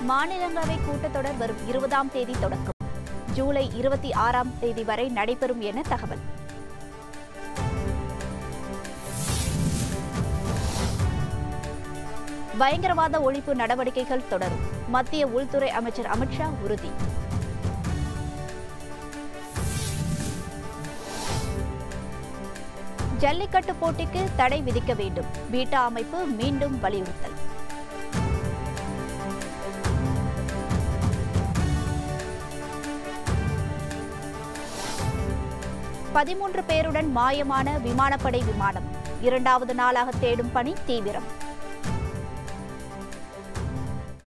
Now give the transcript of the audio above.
மாநிலங்களவை கூட்டத்தொடர் வரும் இருபதாம் தேதி தொடக்கம் ஜூலை இருபத்தி ஆறாம் தேதி வரை நடைபெறும் என தகவல் பயங்கரவாத ஒழிப்பு நடவடிக்கைகள் தொடரும் மத்திய உள்துறை அமைச்சர் அமித்ஷா உறுதி ஜல்லிக்கட்டு போட்டிக்கு தடை விதிக்க வேண்டும் பீட்டா அமைப்பு மீண்டும் வலியுறுத்தல் பதிமூன்று பேருடன் மாயமான விமானப்படை விமானம் இரண்டாவது நாளாக தேடும் பணி தீவிரம்